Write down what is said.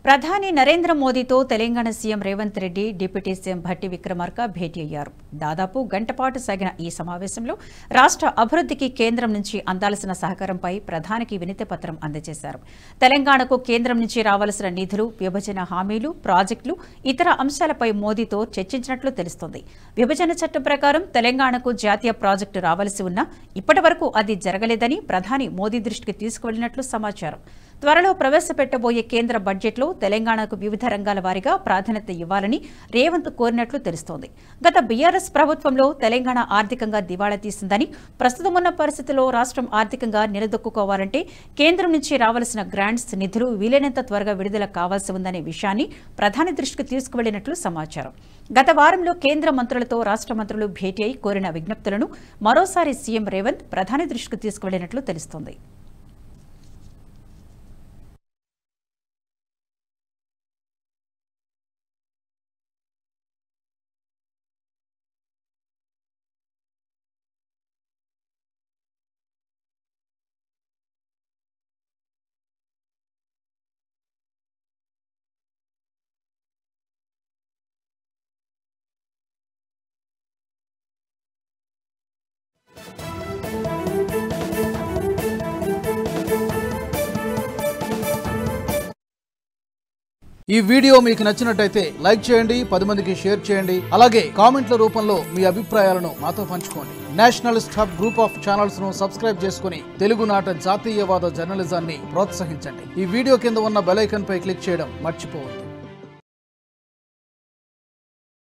ప్రధాని నరేంద్ర మోదీతో Telangana CM Revanth Reddy deputy CM Bhatti Vikramarka భేటీ అయ్యారు దాదాపు గంటపాటు సాగిన ఈ సమావేశంలో రాష్ట్ర అభివృద్ధికి కేంద్రం నుంచి అందాల్సిన సహకారంపై ప్రధానికి వినతి పత్రం అందజేశారు తెలంగాణకు కేంద్రం నుంచి రావాల్సిన నిధులు విభజన హామీలు ప్రాజెక్టులు ఇతర అంశాలపై మోదీతో చర్చించినట్లు తెలుస్తోంది విభజన చట్టం ప్రకారం తెలంగాణకు జాతీయ ప్రాజెక్టు రావాల్సి ఉన్నా ఇప్పటి వరకు అది జరగలేదని ప్రధాని మోదీ దృష్టికి తీసుకువెళ్లినట్లు సమాచారం త్వరలో ప్రవేశపెట్టబోయే కేంద్ర బడ్జెట్లో తెలంగాణకు వివిధ రంగాల వారీగా ప్రాధాన్యత ఇవ్వాలని రేవంత్ కోరినట్లు తెలుస్తోంది గత బీఆర్ఎస్ ప్రభుత్వంలో తెలంగాణ ఆర్థికంగా దివాళా తీసిందని ప్రస్తుతం ఉన్న పరిస్థితిలో రాష్ట్రం ఆర్థికంగా నిలదొక్కుకోవాలంటే కేంద్రం నుంచి రావాల్సిన గ్రాంట్స్ నిధులు వీలైనంత త్వరగా విడుదల కావాల్సి ఉందనే విషయాన్ని ప్రధాని దృష్టికి తీసుకువెళ్లినట్లు సమాచారం గత వారంలో కేంద్ర మంత్రులతో రాష్ట్ర మంత్రులు భేటీ అయి కోరిన విజ్ఞప్తులను మరోసారి సీఎం రేవంత్ ప్రధాని దృష్టికి తీసుకువెళ్లినట్లు తెలుస్తోంది ఈ వీడియో మీకు నచ్చినట్టయితే లైక్ చేయండి పది మందికి షేర్ చేయండి అలాగే కామెంట్ల రూపంలో మీ అభిప్రాయాలను మాతో పంచుకోండి nationalist hub group of channels ను సబ్స్క్రైబ్ చేసుకుని తెలుగునాట జాతీయవాద జర్నలిజాన్ని ప్రోత్సహించండి ఈ వీడియో కింద ఉన్న బెల్ ఐకాన్ పై క్లిక్ చేయడం మర్చిపోవద్దు